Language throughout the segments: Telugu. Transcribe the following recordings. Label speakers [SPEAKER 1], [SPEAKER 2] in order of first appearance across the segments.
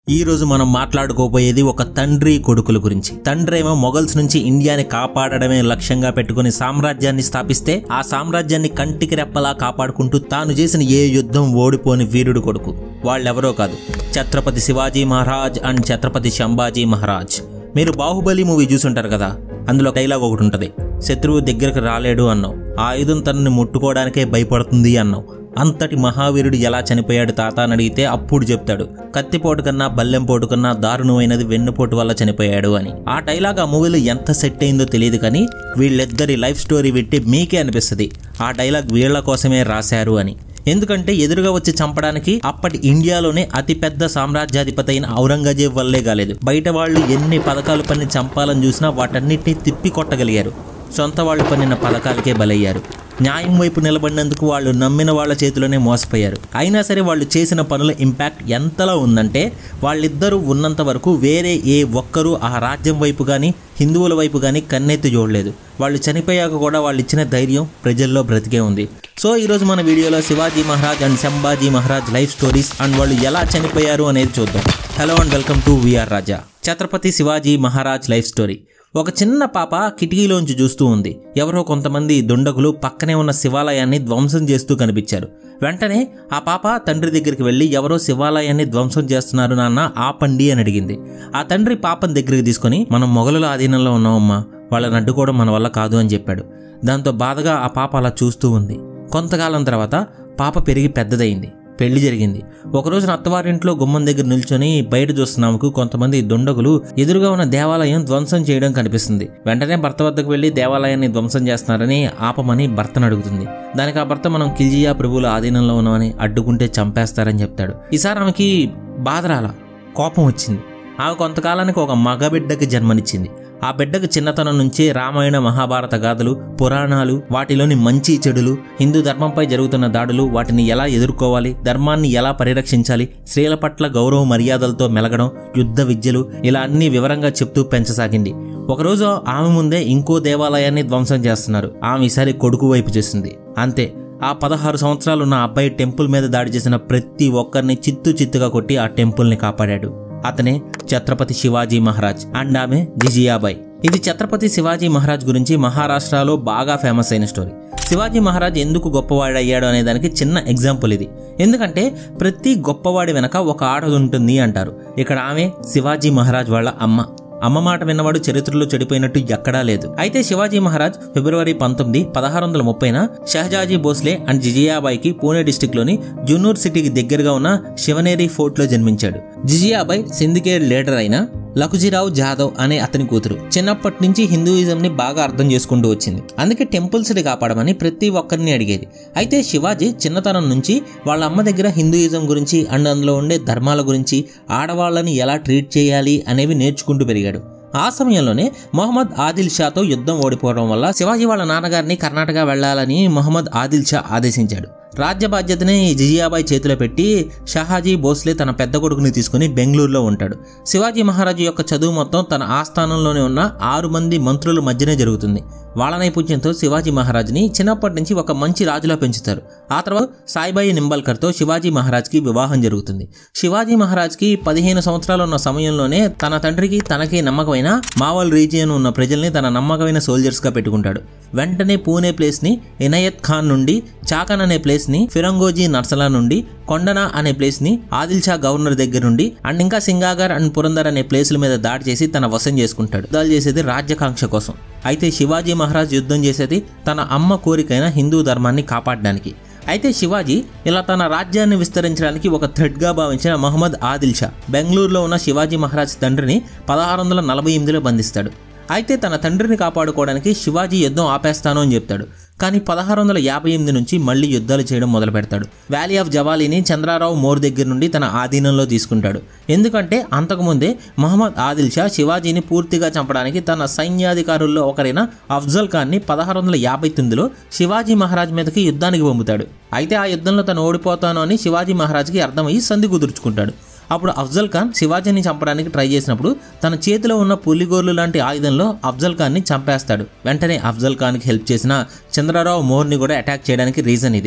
[SPEAKER 1] ఈ రోజు మనం మాట్లాడుకోబోయేది ఒక తండ్రి కొడుకుల గురించి తండ్రి ఏమో మొఘల్స్ నుంచి ఇండియాని కాపాడడమే లక్ష్యంగా పెట్టుకుని సామ్రాజ్యాన్ని స్థాపిస్తే ఆ సామ్రాజ్యాన్ని కంటికి రెప్పలా కాపాడుకుంటూ తాను చేసిన ఏ యుద్ధం ఓడిపోని వీరుడు కొడుకు వాళ్ళెవరో కాదు ఛత్రపతి శివాజీ మహారాజ్ అండ్ ఛత్రపతి శంభాజీ మహారాజ్ మీరు బాహుబలి మూవీ చూసుంటారు కదా అందులో డైలాగ్ ఒకటి ఉంటుంది శత్రువు దగ్గరకు రాలేడు అన్నావు ఆ ఆయుధం తనని ముట్టుకోవడానికే భయపడుతుంది అన్నావు అంతటి మహావీరుడు ఎలా చనిపోయాడు తాత అని అడిగితే అప్పుడు చెప్తాడు కత్తిపోటు కన్నా బల్లెంపోటు కన్నా దారుణమైనది వెన్నుపోటు వల్ల చనిపోయాడు అని ఆ డైలాగ్ ఆ మూవీలో ఎంత సెట్ అయిందో తెలియదు కానీ వీళ్ళిద్దరి లైఫ్ స్టోరీ విట్టి మీకే అనిపిస్తుంది ఆ డైలాగ్ వీళ్ళ కోసమే రాశారు అని ఎందుకంటే ఎదురుగా వచ్చి చంపడానికి అప్పటి ఇండియాలోనే అతిపెద్ద సామ్రాజ్యాధిపతి అయిన ఔరంగజేబ్ వల్లే కాలేదు బయట వాళ్ళు ఎన్ని పథకాలు పని చంపాలని చూసినా వాటన్నిటిని తిప్పి కొట్టగలిగారు సొంత వాళ్ళు పన్నిన పథకాలకే బలయ్యారు న్యాయం వైపు నిలబడినందుకు వాళ్ళు నమ్మిన వాళ్ళ చేతిలోనే మోసపోయారు అయినా సరే వాళ్ళు చేసిన పనుల ఇంపాక్ట్ ఎంతలా ఉందంటే వాళ్ళిద్దరూ ఉన్నంత వరకు వేరే ఏ ఒక్కరూ ఆ రాజ్యం వైపు కానీ హిందువుల వైపు కానీ కన్నెత్తి చూడలేదు వాళ్ళు చనిపోయాక కూడా వాళ్ళు ఇచ్చిన ధైర్యం ప్రజల్లో బ్రతికే ఉంది సో ఈరోజు మన వీడియోలో Shivaji Maharaj and Sambhaji Maharaj life stories and వాళ్ళు ఎలా చనిపోయారు అనేది చూద్దాం hello and welcome to VR Raja Chhatrapati Shivaji Maharaj life story ఒక చిన్న పాప కిటికీలోంచి చూస్తూ ఉంది ఎవరో కొంతమంది దుండగులు పక్కనే ఉన్న శివాలయాన్ని ధ్వంసం చేస్తూ కనిపించారు వెంటనే ఆ పాప తండ్రి దగ్గరికి వెళ్ళి ఎవరో శివాలయాన్ని ధ్వంసం చేస్తున్నారు నాన్న ఆపండి అని అడిగింది ఆ తండ్రి పాపని దగ్గరికి తీసుకొని మనం మొఘలుల ఆధీనంలో ఉన్నామమ్మా వాళ్ళని అడ్డుకోవడం మన వల్ల కాదు అని చెప్పాడు దాంతో బాధగా ఆ పాప అలా చూస్తూ ఉంది కొంతకాలం తర్వాత పాప పెరిగి పెద్దదైంది పెళ్లి జరిగింది ఒకరోజు అత్తవారింట్లో గుమ్మం దగ్గర నిల్చొని బయట చూస్తున్నాముకు కొంతమంది దుండగులు ఎదురుగా ఉన్న దేవాలయం ధ్వంసం చేయడం కనిపిస్తుంది వెంటనే భర్త వద్దకు వెళ్లి దేవాలయాన్ని ధ్వంసం చేస్తున్నారని ఆపమని భర్తను అడుగుతుంది దానికి ఆ భర్త మనం కిల్జియా ప్రభువుల ఆధీనంలో ఉన్నామని అడ్డుకుంటే చంపేస్తారని చెప్తాడు ఈసారి ఆమెకి బాధ రాల కోపం వచ్చింది ఆమె కొంతకాలానికి ఒక మగబిడ్డకి జన్మనిచ్చింది ఆ బిడ్డకు చిన్నతనం నుంచే రామాయణ మహాభారత గాథలు పురాణాలు వాటిలోని మంచి చెడులు హిందూ ధర్మంపై జరుగుతున్న దాడులు వాటిని ఎలా ఎదుర్కోవాలి ధర్మాన్ని ఎలా పరిరక్షించాలి స్త్రీల పట్ల గౌరవ మర్యాదలతో మెలగడం యుద్ధ విద్యలు ఇలా అన్ని వివరంగా చెప్తూ పెంచసాగింది ఒకరోజు ఆమె ముందే ఇంకో దేవాలయాన్ని ధ్వంసం చేస్తున్నారు ఆమె ఈసారి కొడుకు వైపు చేసింది అంతే ఆ పదహారు సంవత్సరాలున్న అబ్బాయి టెంపుల్ మీద దాడి చేసిన ప్రతి ఒక్కరిని చిత్తు చిత్తుగా కొట్టి ఆ టెంపుల్ని కాపాడాడు అతనే ఛత్రపతి శివాజీ మహారాజ్ అండ్ ఆమె జిజియాబాయ్ ఇది ఛత్రపతి శివాజీ మహారాజ్ గురించి మహారాష్ట్రలో బాగా ఫేమస్ అయిన స్టోరీ శివాజీ మహారాజ్ ఎందుకు గొప్పవాడయ్యాడు అనే దానికి చిన్న ఎగ్జాంపుల్ ఇది ఎందుకంటే ప్రతి గొప్పవాడి వెనక ఒక ఆడది ఉంటుంది అంటారు ఇక్కడ ఆమె శివాజీ మహారాజ్ వాళ్ళ అమ్మ అమ్మ మాట విన్నవాడు చరిత్రలో చెడిపోయినట్టు ఎక్కడా లేదు అయితే శివాజీ మహారాజ్ ఫిబ్రవరి పంతొమ్మిది పదహారు వందల ముప్పైన షహజాజీ భోస్లే అండ్ జిజియాబాయికి పూణే డిస్టిక్ లోని జున్నూర్ సిటీకి దగ్గరగా ఉన్న శివనేరి ఫోర్ట్ లో జన్మించాడు జిజియాబాయ్ సిండికేట్ లీడర్ అయిన లఖుజీరావు జాదవ్ అనే అతని కూతురు చిన్నప్పటి నుంచి హిందూయిజం ని బాగా అర్థం చేసుకుంటూ వచ్చింది అందుకే టెంపుల్స్ ని కాపాడమని ప్రతి ఒక్కరిని అడిగేది అయితే శివాజీ చిన్నతనం నుంచి వాళ్ళ అమ్మ దగ్గర హిందూయిజం గురించి అండ్ అందులో ఉండే ధర్మాల గురించి ఆడవాళ్ళని ఎలా ట్రీట్ చేయాలి అనేవి నేర్చుకుంటూ పెరిగాడు ఆ సమయంలోనే మొహమ్మద్ ఆదిల్ షాతో యుద్ధం ఓడిపోవడం వల్ల శివాజీ వాళ్ళ నాన్నగారిని కర్ణాటక వెళ్లాలని మొహమ్మద్ ఆదిల్ షా ఆదేశించాడు రాజ్య బాధ్యతని జిజియాబాయ్ చేతిలో పెట్టి షహాజీ భోస్లే తన పెద్ద కొడుకుని తీసుకుని బెంగళూరులో ఉంటాడు శివాజీ మహారాజు యొక్క చదువు మొత్తం తన ఆస్థానంలోనే ఉన్న ఆరు మంది మంత్రుల మధ్యనే జరుగుతుంది వాళ్ళ నైపుణ్యంతో శివాజీ మహారాజ్ని చిన్నప్పటి నుంచి ఒక మంచి రాజులా పెంచుతారు ఆ తర్వాత సాయిబాయి నింబల్కర్తో శివాజీ మహారాజ్కి వివాహం జరుగుతుంది శివాజీ మహారాజ్కి పదిహేను సంవత్సరాలు ఉన్న సమయంలోనే తన తండ్రికి తనకి నమ్మకమైన మావల్ రీజియన్ ఉన్న ప్రజల్ని తన నమ్మకమైన సోల్జర్స్గా పెట్టుకుంటాడు వెంటనే పూణే ప్లేస్ని ఇనయత్ ఖాన్ నుండి చాకన్ అనే ప్లేస్ని ఫిరంగోజీ నర్సలా నుండి కొండన అనే ప్లేస్ని ఆదిల్ షా గవర్నర్ దగ్గర నుండి అండ్ ఇంకా సింగాగర్ అండ్ పురందర్ అనే ప్లేసుల మీద దాడి చేసి తన వశం చేసుకుంటాడు యుద్ధాలు చేసేది రాజ్యకాంక్ష కోసం అయితే శివాజీ మహారాజ్ యుద్ధం చేసేది తన అమ్మ కోరికైన హిందూ ధర్మాన్ని కాపాడడానికి అయితే శివాజీ ఇలా తన రాజ్యాన్ని విస్తరించడానికి ఒక థ్రెడ్గా భావించిన మహమ్మద్ ఆదిల్ షా బెంగళూరులో ఉన్న శివాజీ మహారాజ్ తండ్రిని పదహారు వందల నలభై ఎనిమిదిలో బంధిస్తాడు అయితే తన తండ్రిని కాపాడుకోవడానికి శివాజీ యుద్ధం ఆపేస్తాను అని చెప్తాడు కానీ పదహారు వందల యాభై ఎనిమిది నుంచి మళ్ళీ యుద్ధాలు చేయడం మొదలు పెడతాడు వ్యాలీ ఆఫ్ జవాలీని చంద్రారావు మోర్ దగ్గర నుండి తన ఆధీనంలో తీసుకుంటాడు ఎందుకంటే అంతకుముందే మహమ్మద్ ఆదిల్ షా శివాజీని పూర్తిగా చంపడానికి తన సైన్యాధికారుల్లో ఒకరైన అఫ్జల్ ఖాన్ని పదహారు వందల యాభై తొమ్మిదిలో శివాజీ మహారాజ్ మీదకి యుద్ధానికి పంపుతాడు అయితే ఆ యుద్ధంలో తను ఓడిపోతాను అని శివాజీ మహారాజ్కి అర్థమయ్యి సంధి కుదుర్చుకుంటాడు అప్పుడు అఫ్జల్ ఖాన్ శివాజీని చంపడానికి ట్రై చేసినప్పుడు తన చేతిలో ఉన్న పులిగోర్లు లాంటి ఆయుధంలో అఫ్జల్ ఖాన్ని చంపేస్తాడు వెంటనే అఫ్జల్ ఖాన్కి హెల్ప్ చేసిన చంద్రరావు మోర్ని కూడా అటాక్ చేయడానికి రీజన్ ఇది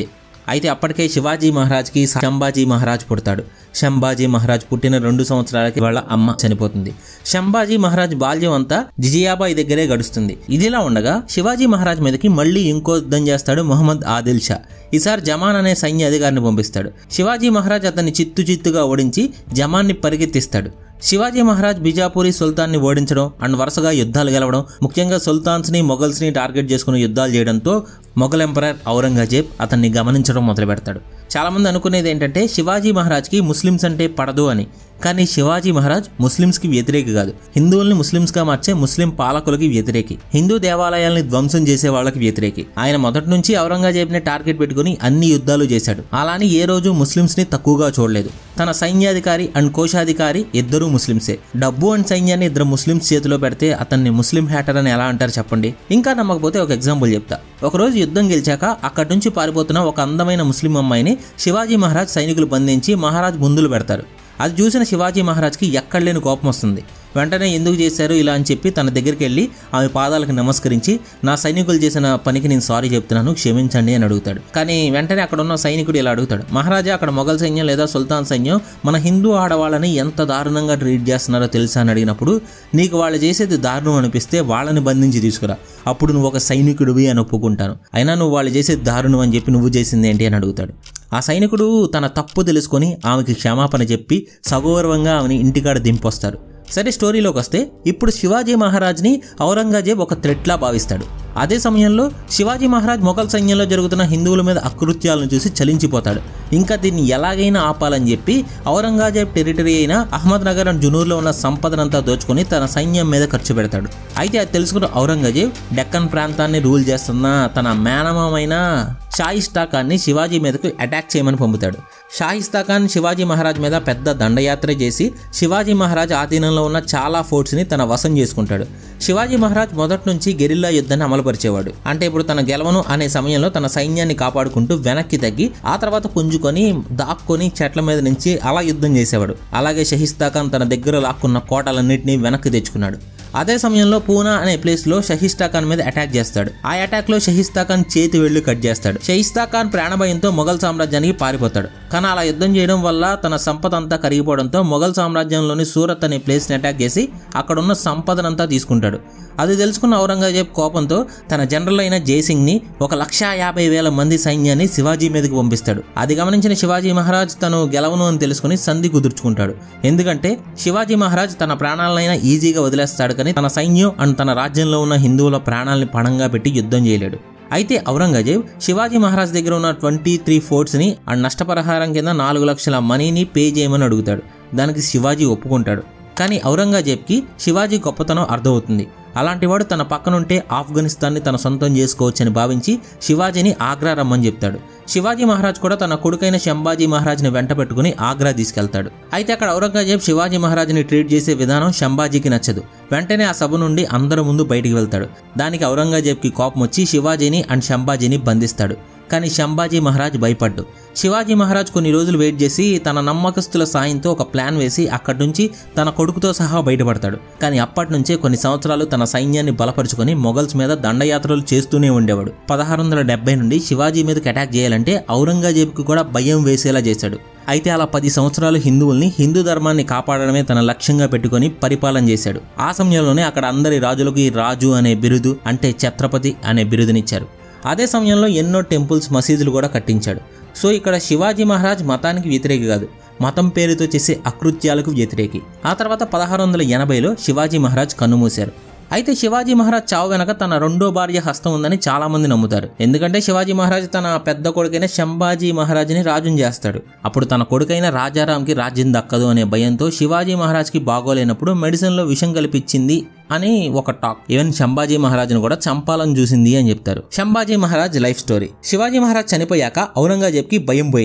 [SPEAKER 1] అయితే అప్పటికే శివాజీ మహారాజ్కి శంభాజీ మహారాజ్ పుడతాడు శంభాజీ మహారాజ్ పుట్టిన రెండు సంవత్సరాలకి వాళ్ళ అమ్మ చనిపోతుంది శంభాజీ మహారాజ్ బాల్యం అంతా జిజియాబాయి దగ్గరే గడుస్తుంది ఇదిలా ఉండగా శివాజీ మహారాజ్ మీదకి మళ్ళీ ఇంకో యుద్ధం చేస్తాడు మొహమ్మద్ ఆదిల్ షా ఈసారి జమాన్ అనే సైన్య అధికారిని పంపిస్తాడు శివాజీ మహారాజ్ అతన్ని చిత్తు చిత్తుగా ఓడించి జమాన్ని పరిగెత్తిస్తాడు శివాజీ మహారాజ్ బిజాపూరి సుల్తాన్ని ఓడించడం అండ్ వరుసగా యుద్ధాలు గెలవడం ముఖ్యంగా సుల్తాన్స్ని మొఘల్స్ని టార్గెట్ చేసుకుని యుద్ధాలు చేయడంతో మొఘల్ ఎంపరర్ ఔరంగజేబ్ అతన్ని గమనించడం మొదలు పెడతాడు చాలామంది అనుకునేది ఏంటంటే శివాజీ మహారాజ్కి ముస్లిమ్స్ అంటే పడదు అని కానీ శివాజీ మహారాజ్ ముస్లిమ్స్కి వ్యతిరేకి కాదు హిందువుల్ని ముస్లిమ్స్గా మార్చే ముస్లిం పాలకులకి వ్యతిరేకి హిందూ దేవాలయాల్ని ధ్వంసం చేసే వాళ్ళకి వ్యతిరేకి ఆయన మొదటి నుంచి ఔరంగజేబ్ని టార్గెట్ పెట్టుకుని అన్ని యుద్ధాలు చేశాడు అలాని ఏ రోజు ముస్లిమ్స్ని తక్కువగా చూడలేదు తన సైన్యాధికారి అండ్ కోశాధికారి ఇద్దరూ ముస్లిమ్సే డబ్బు అండ్ సైన్యాన్ని ఇద్దరు ముస్లిమ్స్ చేతిలో పెడితే అతన్ని ముస్లిం హ్యాటర్ అని ఎలా అంటారు చెప్పండి ఇంకా నమ్మకపోతే ఒక ఎగ్జాంపుల్ చెప్తా ఒకరోజు యుద్ధం గెలిచాక అక్కడి నుంచి పారిపోతున్న ఒక అందమైన ముస్లిం అమ్మాయిని శివాజీ మహారాజ్ సైనికులు బంధించి మహారాజ్ ముందులు పెడతారు అది చూసిన శివాజీ మహారాజ్కి ఎక్కడ లేని కోపం వస్తుంది వెంటనే ఎందుకు చేశారు ఇలా అని చెప్పి తన దగ్గరికి వెళ్ళి ఆమె పాదాలకు నమస్కరించి నా సైనికులు చేసిన పనికి నేను సారీ చెప్తున్నాను క్షమించండి అని అడుగుతాడు కానీ వెంటనే అక్కడ ఉన్న సైనికుడు ఇలా అడుగుతాడు మహారాజా అక్కడ మొఘల్ సైన్యం లేదా సుల్తాన్ సైన్యం మన హిందూ ఆడవాళ్ళని ఎంత దారుణంగా ట్రీట్ చేస్తున్నారో తెలుసా అని అడిగినప్పుడు నీకు వాళ్ళు చేసేది దారుణం అనిపిస్తే వాళ్ళని బంధించి తీసుకురా అప్పుడు నువ్వు ఒక సైనికుడివి అని ఒప్పుకుంటాను అయినా నువ్వు వాళ్ళు చేసేది దారుణం అని చెప్పి నువ్వు చేసింది ఏంటి అని అడుగుతాడు ఆ సైనికుడు తన తప్పు తెలుసుకొని ఆమెకి క్షమాపణ చెప్పి సగౌరవంగా ఆమెని ఇంటికాడ దింపొస్తారు సరే స్టోరీలోకి వస్తే ఇప్పుడు శివాజీ మహారాజ్ని ఔరంగజేబ్ ఒక థ్రెట్లా భావిస్తాడు అదే సమయంలో శివాజీ మహారాజ్ మొఘల్ సైన్యంలో జరుగుతున్న హిందువుల మీద అకృత్యాలను చూసి చలించిపోతాడు ఇంకా దీన్ని ఎలాగైనా ఆపాలని చెప్పి ఔరంగజేబ్ టెరిటరీ అయిన అహ్మద్ నగర్ అండ్ జునూర్లో ఉన్న సంపదనంతా దోచుకొని తన సైన్యం మీద ఖర్చు పెడతాడు అయితే అది తెలుసుకున్న ఔరంగజేబ్ డెక్కన్ ప్రాంతాన్ని రూల్ చేస్తున్న తన మేనమామైన షాయిస్తా ఖాన్ని శివాజీ మీదకు అటాక్ చేయమని పంపుతాడు షాయిస్తా ఖాన్ శివాజీ మహారాజ్ మీద పెద్ద దండయాత్ర చేసి శివాజీ మహారాజ్ ఆధీనంలో ఉన్న చాలా ఫోర్ట్స్ని తన వశం చేసుకుంటాడు శివాజీ మహారాజ్ మొదటి నుంచి గెరిల్లా యుద్ధాన్ని అమలుపరిచేవాడు అంటే ఇప్పుడు తన గెలవను అనే సమయంలో తన సైన్యాన్ని కాపాడుకుంటూ వెనక్కి తగ్గి ఆ తర్వాత పుంజుకొని దాక్కొని చెట్ల మీద నుంచి అలా యుద్ధం చేసేవాడు అలాగే షహిస్తా ఖాన్ తన దగ్గర లాక్కున్న కోటలన్నింటినీ వెనక్కి తెచ్చుకున్నాడు అదే సమయంలో పూనా అనే ప్లేస్ లో షహిస్తా ఖాన్ మీద అటాక్ చేస్తాడు ఆ అటాక్ లో షహిస్తా ఖాన్ చేతి వెళ్లి కట్ చేస్తాడు షహిస్తా ఖాన్ ప్రాణభయంతో మొఘల్ సామ్రాజ్యానికి పారిపోతాడు కానీ అలా యుద్ధం చేయడం వల్ల తన సంపద అంతా కరిగిపోవడంతో మొఘల్ సామ్రాజ్యంలోని సూరత్ అనే ప్లేస్ ని అటాక్ చేసి అక్కడున్న సంపదనంతా తీసుకుంటాడు అది తెలుసుకున్న ఔరంగజేబ్ కోపంతో తన జనరల్ అయిన జయసింగ్ ని ఒక లక్ష యాభై వేల మంది సైన్యాన్ని శివాజీ మీదకి పంపిస్తాడు అది గమనించిన శివాజీ మహారాజ్ తను గెలవను అని తెలుసుకుని సంధి కుదుర్చుకుంటాడు ఎందుకంటే శివాజీ మహారాజ్ తన ప్రాణాలనైనా ఈజీగా వదిలేస్తాడు కానీ తన సైన్యం అండ్ తన రాజ్యంలో ఉన్న హిందువుల ప్రాణాలని పణంగా పెట్టి యుద్ధం చేయలేడు అయితే ఔరంగజేబ్ శివాజీ మహారాజ్ దగ్గర ఉన్న ట్వంటీ త్రీ ఫోర్ట్స్ని అండ్ నష్టపరిహారం కింద నాలుగు లక్షల మనీని పే చేయమని అడుగుతాడు దానికి శివాజీ ఒప్పుకుంటాడు కానీ ఔరంగజేబ్కి శివాజీ గొప్పతనం అర్థమవుతుంది అలాంటివాడు తన పక్కనుంటే ఆఫ్ఘనిస్తాన్ని తన సొంతం చేసుకోవచ్చని భావించి శివాజీని ఆగ్రా రమ్మని చెప్తాడు శివాజీ మహారాజ్ కూడా తన కొడుకైన శంభాజీ మహారాజ్ని వెంట పెట్టుకుని ఆగ్రా తీసుకెళ్తాడు అయితే అక్కడ ఔరంగజేబ్ శివాజీ మహారాజ్ని ట్రీట్ చేసే విధానం శంభాజీకి నచ్చదు వెంటనే ఆ సభ నుండి అందరి ముందు బయటికి వెళ్తాడు దానికి ఔరంగజేబ్కి కోపం వచ్చి శివాజీని అండ్ శంభాజీని బంధిస్తాడు కానీ శంభాజీ మహారాజ్ భయపడ్డు శివాజీ మహారాజ్ కొన్ని రోజులు వెయిట్ చేసి తన నమ్మకస్తుల సాయంతో ఒక ప్లాన్ వేసి అక్కడి నుంచి తన కొడుకుతో సహా బయటపడతాడు కానీ అప్పటి నుంచే కొన్ని సంవత్సరాలు తన సైన్యాన్ని బలపరుచుకొని మొఘల్స్ మీద దండయాత్రలు చేస్తూనే ఉండేవాడు పదహారు వందల డెబ్బై నుండి శివాజీ మీదకి అటాక్ చేయాలంటే ఔరంగజేబ్కి కూడా భయం వేసేలా చేశాడు అయితే అలా పది సంవత్సరాలు హిందువుల్ని హిందూ ధర్మాన్ని కాపాడడమే తన లక్ష్యంగా పెట్టుకొని పరిపాలన చేశాడు ఆ సమయంలోనే అక్కడ అందరి రాజులకి రాజు అనే బిరుదు అంటే ఛత్రపతి అనే బిరుదునిచ్చారు అదే సమయంలో ఎన్నో టెంపుల్స్ మసీదులు కూడా కట్టించాడు సో ఇక్కడ శివాజీ మహారాజ్ మతానికి వ్యతిరేకి కాదు మతం పేరుతో చేసే అకృత్యాలకు వ్యతిరేకి ఆ తర్వాత పదహారు వందల ఎనభైలో శివాజీ మహారాజ్ కన్నుమూశారు అయితే శివాజీ మహారాజ్ చావు వెనక తన రెండో భార్య హస్తం ఉందని చాలా మంది నమ్ముతారు ఎందుకంటే శివాజీ మహారాజ్ తన పెద్ద కొడుకైన శంభాజీ మహారాజ్ని రాజుని చేస్తాడు అప్పుడు తన కొడుకైన రాజారాంకి రాజ్యం దక్కదు అనే భయంతో శివాజీ మహారాజ్కి బాగోలేనప్పుడు మెడిసిన్లో విషం కల్పించింది అని ఒక టాక్ ఈవెన్ శంభాజీ మహారాజ్ను కూడా చంపాలని చూసింది అని చెప్తారు శంభాజీ మహారాజ్ లైఫ్ స్టోరీ శివాజీ మహారాజ్ చనిపోయాక ఔరంగజేబ్కి భయం పోయింది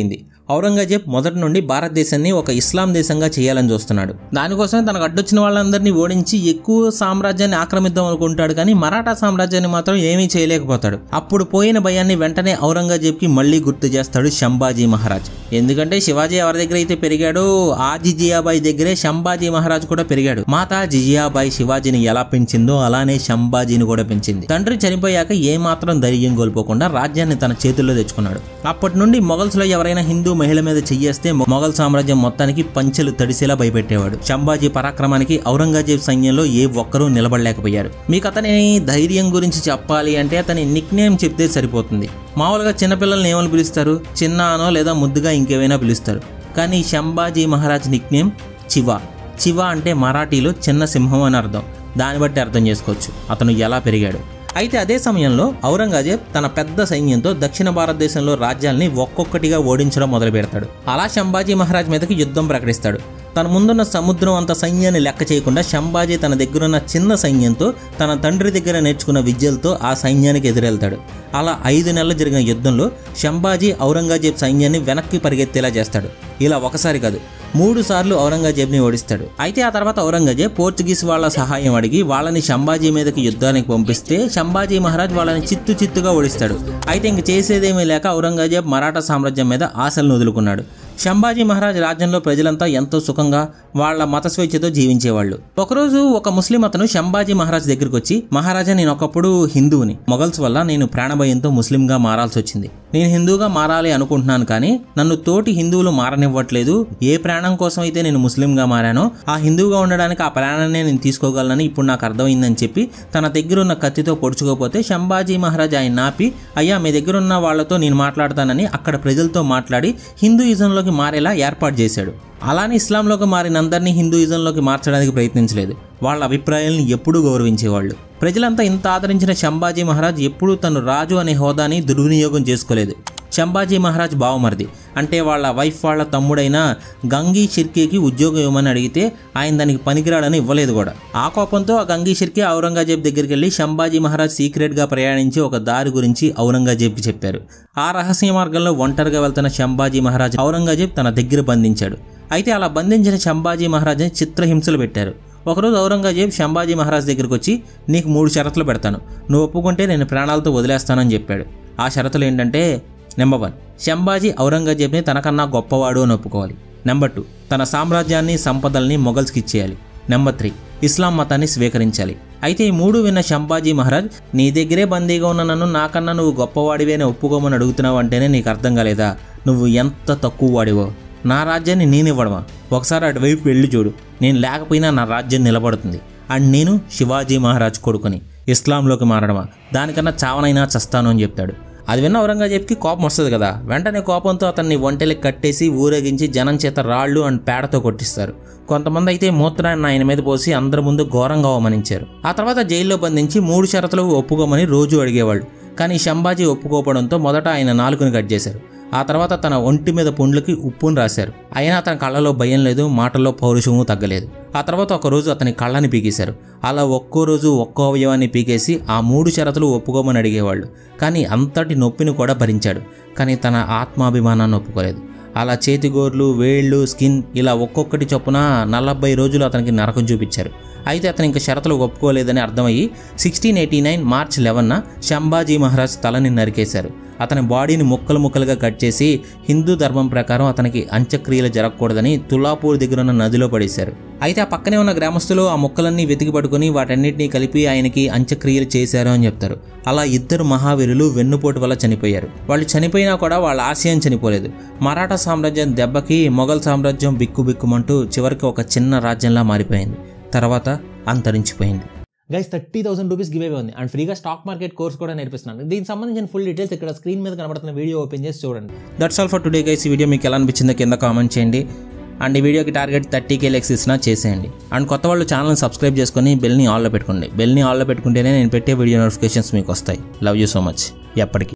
[SPEAKER 1] ఔరంగజేబ్ మొదటి నుండి భారతదేశాన్ని ఒక ఇస్లాం దేశంగా చేయాలని చూస్తున్నాడు దానికోసమే తనకు అడ్డొచ్చిన వాళ్ళందరినీ ఓడించి ఎక్కువ సామ్రాజ్యాన్ని ఆక్రమిద్దాం అనుకుంటాడు కానీ మరాఠా సామ్రాజ్యాన్ని మాత్రం ఏమీ చేయలేకపోతాడు అప్పుడు పోయిన భయాన్ని వెంటనే ఔరంగజేబ్కి మళ్ళీ గుర్తు చేస్తాడు శంభాజీ మహారాజ్ ఎందుకంటే శివాజీ ఎవరి దగ్గర అయితే పెరిగాడో ఆ జిజియాబాయి దగ్గరే శంభాజీ మహారాజ్ కూడా పెరిగాడు మాత జిజియాబాయి శివాజీని ఎలా పెంచిందో అలానే శంభాజీని కూడా పెంచింది తండ్రి చనిపోయాక ఏమాత్రం ధైర్యం కోల్పోకుండా రాజ్యాన్ని తన చేతుల్లో తెచ్చుకున్నాడు అప్పటి నుండి మొఘల్స్ లో ఎవరైనా హిందూ మహిళ మీద చెయ్యేస్తే మొఘల్ సామ్రాజ్యం మొత్తానికి పంచెలు తడిసేలా భయపెట్టేవాడు శంభాజీ పరాక్రమానికి ఔరంగజేబ్ సైన్యంలో ఏ ఒక్కరూ నిలబడలేకపోయారు మీకు అతని ధైర్యం గురించి చెప్పాలి అంటే అతని నిక్ నేమ్ చెప్తే సరిపోతుంది మామూలుగా చిన్నపిల్లల్ని ఏమని పిలుస్తారు చిన్న అనో లేదా ముద్దుగా ఇంకేమైనా పిలుస్తారు కానీ శంభాజీ మహారాజ్ నిక్ నేమ్ చివా చివా అంటే మరాఠీలో చిన్న సింహం అని అర్థం దాన్ని బట్టి అర్థం చేసుకోవచ్చు అతను ఎలా పెరిగాడు అయితే అదే సమయంలో ఔరంగజేబ్ తన పెద్ద సైన్యంతో దక్షిణ భారతదేశంలో రాజ్యాల్ని ఒక్కొక్కటిగా ఓడించడం మొదలు పెడతాడు అలా శంభాజీ మహారాజ్ మీదకి యుద్ధం ప్రకటిస్తాడు తన ముందున్న సముద్రం అంత సైన్యాన్ని లెక్క చేయకుండా శంభాజీ తన దగ్గరున్న చిన్న సైన్యంతో తన తండ్రి దగ్గర నేర్చుకున్న విద్యలతో ఆ సైన్యానికి ఎదురెళ్తాడు అలా ఐదు నెలలు జరిగిన యుద్ధంలో శంభాజీ ఔరంగజేబ్ సైన్యాన్ని వెనక్కి పరిగెత్తేలా చేస్తాడు ఇలా ఒకసారి కాదు మూడు సార్లు ఔరంగజేబ్ని ఓడిస్తాడు అయితే ఆ తర్వాత ఔరంగజేబ్ పోర్చుగీస్ వాళ్ళ సహాయం అడిగి వాళ్ళని శంభాజీ మీదకి యుద్ధానికి పంపిస్తే శంభాజీ మహారాజ్ వాళ్ళని చిత్తు చిత్తుగా ఓడిస్తాడు అయితే ఇంక చేసేదేమీ లేక ఔరంగజేబ్ మరాఠా సామ్రాజ్యం మీద ఆశలను వదులుకున్నాడు శంభాజీ మహారాజ్ రాజ్యంలో ప్రజలంతా ఎంతో సుఖంగా వాళ్ళ మత స్వేచ్ఛతో జీవించేవాళ్ళు ఒకరోజు ఒక ముస్లిం అతను శంభాజీ మహారాజ్ దగ్గరికి వచ్చి మహారాజా నేను ఒకప్పుడు హిందువుని మొఘల్స్ వల్ల నేను ప్రాణభయంతో ముస్లింగా మారాల్సి వచ్చింది నేను హిందూగా మారాలి అనుకుంటున్నాను కానీ నన్ను తోటి హిందువులు మారనివ్వట్లేదు ఏ ప్రాణం కోసం అయితే నేను ముస్లింగా మారానో ఆ హిందువుగా ఉండడానికి ఆ ప్రాణాన్ని నేను తీసుకోగలనని ఇప్పుడు నాకు అర్థమైందని చెప్పి తన దగ్గర ఉన్న కత్తితో పొడుచుకోపోతే శంభాజీ మహారాజ్ ఆయన నాపి అయ్యా మీ దగ్గర ఉన్న వాళ్ళతో నేను మాట్లాడతానని అక్కడ ప్రజలతో మాట్లాడి హిందూయిజంలోకి మారేలా ఏర్పాటు చేశాడు అలానే ఇస్లాంలోకి మారిన అందరినీ హిందూయిజంలోకి మార్చడానికి ప్రయత్నించలేదు వాళ్ళ అభిప్రాయాలను ఎప్పుడూ గౌరవించేవాళ్ళు ప్రజలంతా ఇంత ఆదరించిన శంభాజీ మహారాజ్ ఎప్పుడూ తను రాజు అనే హోదాని దుర్వినియోగం చేసుకోలేదు శంభాజీ మహారాజ్ బావమరిది అంటే వాళ్ళ వైఫ్ వాళ్ళ తమ్ముడైన గంగీ షిర్కీకి ఉద్యోగం ఇవ్వమని అడిగితే ఆయన దానికి పనికిరాడని ఇవ్వలేదు కూడా ఆ కోపంతో ఆ గంగీ షిర్కీ ఔరంగజేబ్ దగ్గరికి వెళ్ళి శంభాజీ మహారాజ్ సీక్రెట్గా ప్రయాణించి ఒక దారి గురించి ఔరంగజేబ్కి చెప్పారు ఆ రహస్య మార్గంలో ఒంటరిగా వెళ్తున్న శంభాజీ మహారాజ్ ఔరంగజేబ్ తన దగ్గర బంధించాడు అయితే అలా బంధించిన శంభాజీ మహారాజ్ని చిత్రహింసలు పెట్టారు ఒకరోజు ఔరంగజేబ్ శంభాజీ మహారాజ్ దగ్గరికి వచ్చి నీకు మూడు షరతులు పెడతాను నువ్వు ఒప్పుకుంటే నేను ప్రాణాలతో వదిలేస్తానని చెప్పాడు ఆ షరతులు ఏంటంటే నెంబర్ వన్ శంభాజీ ఔరంగజేబ్ని తనకన్నా గొప్పవాడు అని ఒప్పుకోవాలి నెంబర్ టూ తన సామ్రాజ్యాన్ని సంపదల్ని మొఘల్స్కి ఇచ్చేయాలి నెంబర్ త్రీ ఇస్లాం మతాన్ని స్వీకరించాలి అయితే ఈ మూడు విన్న శంభాజీ మహారాజ్ నీ దగ్గరే బందీగా ఉన్న నన్ను నాకన్నా నువ్వు గొప్పవాడివే అని ఒప్పుకోమని అడుగుతున్నావు అంటేనే నీకు అర్థం కాలేదా నువ్వు ఎంత తక్కువ వాడివో నా రాజ్యాన్ని నేను ఇవ్వడమా ఒకసారి అటువైపు వెళ్ళి చూడు నేను లేకపోయినా నా రాజ్యం నిలబడుతుంది అండ్ నేను శివాజీ మహారాజ్ కొడుకుని ఇస్లాంలోకి మారడమా దానికన్నా చావనైనా చస్తాను అని చెప్తాడు అది విన్న ఔరంగజేబ్కి కోపం వస్తుంది కదా వెంటనే కోపంతో అతన్ని ఒంటెలకి కట్టేసి ఊరేగించి జనం చేత రాళ్ళు అండ్ పేడతో కొట్టిస్తారు కొంతమంది అయితే మూత్రాన్ని ఆయన మీద పోసి అందరి ముందు ఘోరంగా అవమానించారు ఆ తర్వాత జైల్లో బంధించి మూడు షరతులు ఒప్పుకోమని రోజు అడిగేవాళ్ళు కానీ శంభాజీ ఒప్పుకోవడంతో మొదట ఆయన నాలుకను కట్ చేశారు ఆ తర్వాత తన ఒంటి మీద పుండ్లకి ఉప్పును రాశారు అయినా అతని కళ్ళలో భయం లేదు మాటల్లో పౌరుషము తగ్గలేదు ఆ తర్వాత ఒక రోజు అతని కళ్ళని పీకేశారు అలా ఒక్కో రోజు ఒక్కో అవయవాన్ని పీకేసి ఆ మూడు షరతులు ఒప్పుకోమని అడిగేవాళ్ళు కానీ అంతటి నొప్పిని కూడా భరించాడు కానీ తన ఆత్మాభిమానాన్ని ఒప్పుకోలేదు అలా చేతిగోర్లు వేళ్ళు స్కిన్ ఇలా ఒక్కొక్కటి చొప్పున నలభై రోజులు అతనికి నరకం చూపించారు అయితే అతను ఇంకా షరతులు ఒప్పుకోలేదని అర్థమయ్యి సిక్స్టీన్ ఎయిటీ నైన్ మార్చ్ లెవెన్న శంభాజీ మహారాజ్ తలని నరికేశారు అతని బాడీని ముక్కలు ముక్కలుగా కట్ చేసి హిందూ ధర్మం ప్రకారం అతనికి అంత్యక్రియలు జరగకూడదని తులాపూర్ దగ్గర ఉన్న నదిలో పడేశారు అయితే ఆ పక్కనే ఉన్న గ్రామస్తులు ఆ మొక్కలన్నీ వెతికి పట్టుకుని వాటన్నిటిని కలిపి ఆయనకి అంత్యక్రియలు చేశారు అని చెప్తారు అలా ఇద్దరు మహావీరులు వెన్నుపోటు వల్ల చనిపోయారు వాళ్ళు చనిపోయినా కూడా వాళ్ళ ఆశయం చనిపోలేదు మరాఠా సామ్రాజ్యం దెబ్బకి మొఘల్ సామ్రాజ్యం బిక్కు బిక్కుమంటూ చివరికి ఒక చిన్న రాజ్యంలా మారిపోయింది తర్వాత అంతరించిపోయింది guys thirty thousand rupees giveaway ఉంది అండ్ ఫ్రీగా స్టాక్ మార్కెట్ కోర్స్ కూడా నేర్పిస్తున్నాను దీనికి సంబంధించిన ఫుల్ డీటెయిల్స్ ఇక్కడ స్క్రీన్ మీద కనబడుతున్న వీడియో ఓపెన్ చేసి చూడండి that's all for today guys ఈ వీడియో మీకు ఎలా అనిపించిందో కింద కామెంట్ చేయండి అండ్ ఈ వీడియోకి టార్గెట్ థర్టీ కే లెక్స్ ఇచ్చినా చేసేయండి అండ్ కొత్త వాళ్ళు ఛానల్ని సబ్స్క్రైబ్ చేసుకొని బెల్ని ఆల్లో పెట్టుకోండి బెల్ని ఆల్లో పెట్టుకుంటేనే నేను పెట్టే వీడియో నోటిఫికేషన్స్ మీకు వస్తాయి లవ్ యూ సో మచ్ ఎప్పటికీ